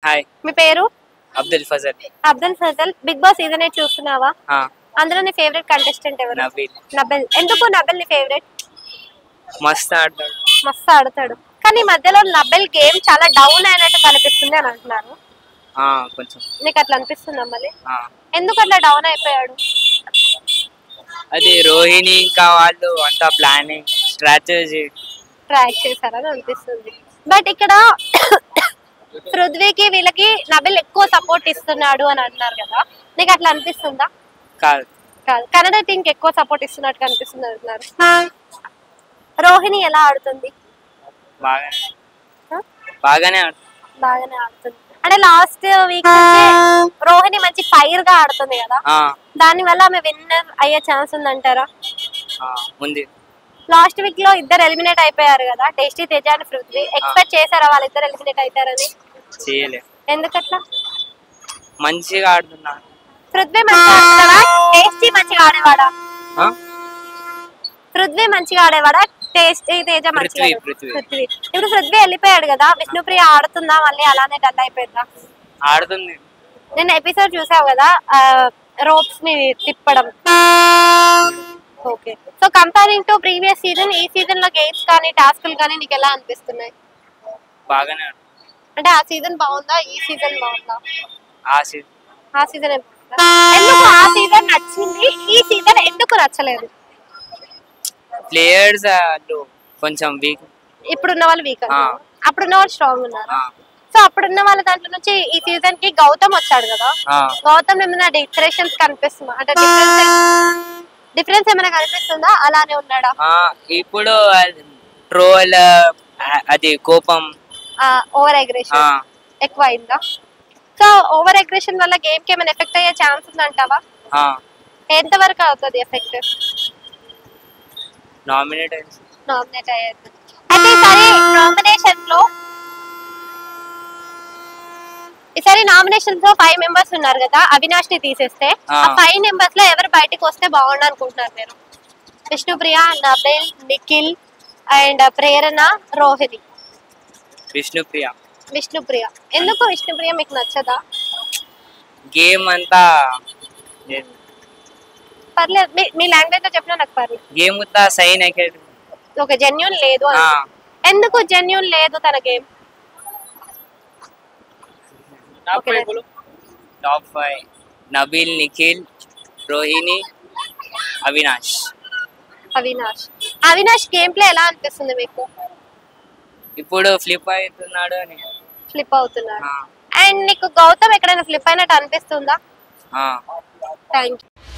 Hi మీ పేరు Abdul Fazal Abdul Fazal Bigg Boss season eight చూస్తున్నావా ఆ, అందులో నీ ఫేవరెట్ కంటెస్టెంట్ ఎవరు నబీల్ నబెల్ ఎందుకు నబెల్ నీ ఫేవరెట్ మస్తు ఆడతాడు మస్తు ఆడతాడు కానీ ఈ మధ్యలో నబెల్ గేమ్ చాలా డౌన్ అయినట్టు కనిపిస్తుంది అని అంటున్నారు ఆ, కొంచెం నీకు అట్లా అనిపిస్తుందా మళ్ళీ ఆ. ఎందుకు అట్లా డౌన్ అయిపోయాడు అది రోహిణి ఇంకా వాళ్ళు అంతా ప్లానింగ్ స్ట్రాటజీ ట్రాక్ చేశారని అనిపిస్తుంది బట్ ఇక్కడ పృథ్వీకి వీళ్ళకి నబిల్ ఎక్కువ సపోర్ట్ ఇస్తున్నాడు అని అంటున్నారు కదా నీకు అట్లా అనిపిస్తుందా కాదు కాదు కన్నడ టీం కి ఎక్కువ సపోర్ట్ ఇస్తున్నట్టు కనిపిస్తుంది అంటున్నారు రోహిణి ఎలా ఆడుతుంది బాగానే ఆ? బాగానే ఆడుతుంది బాగానే ఆడుతుంది అంటే లాస్ట్ వీక్ రోహిణి మంచి ఫైర్ గా ఆడుతుంది కదా ఆ, దాని వల్ల ఆమె విన్నర్ అయ్యే ఛాన్స్ ఉందంటారా ఆ, ఉంది లాస్ట్ వీక్ లో ఇద్దరు ఎలిమినేట్ అయిపోయారు కదా టేస్టీ తేజ అని పృథ్వీ ఎక్స్పెక్ట్ చేశారా వాళ్ళిద్దరు ఎలిమినేట్ అవుతారని చేయలే ఎందుకట్లా మంచిగా ఆడుతున్నాడు పృథ్వీ మంచిగా ఆడుతున్నాడా టేస్టీ మంచిగా ఆడేవాడా ఆ? పృథ్వీ మంచిగా ఆడేవాడా టేస్టీ తేజ మంచిగా పృథ్వీ, ఆడేవాడా? పృథ్వీ. పృథ్వీ ఇప్పుడు పృథ్వీ వెళ్ళిపోయాడు కదా విష్ణుప్రియ ఆడుతుందా మళ్ళీ అలానే డల్ అయిపోయిందా ఆడుతుంది నేను ఎపిసోడ్ చూసావు కదా రోప్స్ ని తిప్పడం okay so comparing to previous season ఈ సీజన్ లో గేమ్స్ కానీ టాస్క్లు కానీ నీకు ఎలా అనిపిస్తున్నాయి బాగానే ఆడుతుంది అంటే ఆ సీజన్ బాగుందా ఈ సీజన్ బాగుందా ఆ సీజన్ ఆ సీజన్ ఎందుకు ఆ సీజన్ నచ్చింది ఈ సీజన్ ఎందుకు నచ్చలేదు ప్లేయర్స్ వాళ్ళు కొంచెం వీక్ ఇప్పుడున్న వాళ్ళు వీక్ ఆ. అప్పుడున్న వాళ్ళు స్ట్రాంగ్ ఉన్నారు సో అప్పుడున్న వాళ్ళ దాంట్లో నుంచి ఈ సీజన్ కి గౌతమ్ వచ్చాడు కదా గౌతమ్ ఏమైనా డిఫరెన్స్ కనిపిస్తుందా అంటే డిఫరెన్స్ డిఫరెన్స్ ఏమైనా కనిపిస్తుందా అలానే ఉన్నాడా ఇప్పుడు ట్రోల్ అది కోపం ఓవర్ అగ్రెషన్ ఆ, ఎక్కువ అయిందా సో ఓవర్ అగ్రెషన్ వల్ల గేమ్ కి ఏమైనా ఎఫెక్ట్ అయ్యే ఛాన్స్ ఉందంటావా ఆ, ఎంత వరకు అవుతుంది ఎఫెక్ట్ నామినేట్ అయింది నామినేట్ అయ్యేది అయితే ఈసారి నామినేషన్ లో ఈసారి నామినేషన్ లో ఫైవ్ మెంబర్స్ ఉన్నారు కదా అవినాష్ ని తీసేస్తే ఆ. ఆ ఫైవ్ మెంబర్స్ లో ఎవరు బయటకు వస్తే బాగుండు అనుకుంటున్నారు మీరు విష్ణుప్రియ నబేల్ నిఖిల్ అండ్ ప్రేరణ రోహిణి విష్ణుప్రియ విష్ణుప్రియ ఎందుకు విష్ణుప్రియ మీకు నచ్చదా గేమ్ అంతా పర్లేదు మీ- మీ లాంగ్వేజ్ లో చెప్పినా నాకు పర్లేదు గేమ్ అంతా సైన్ అకాడమీ ఒక జెన్యున్ లేదు అని. ఆ. ఎందుకు జెన్యున్ లేదు తన game top five Nabeel Nikhil Rohini Avinash Avinash Avinash game play ఎలా అనిపిస్తుంది మీకు ఇప్పుడు ఫ్లిప్ అవుతున్నాడు అని ఫ్లిప్ అవుతున్నారు ఆ, అండ్ నీకు గౌతమ్ ఎక్కడైనా ఫ్లిప్ అయినట్టు అనిపిస్తుందా ఆ. Thank you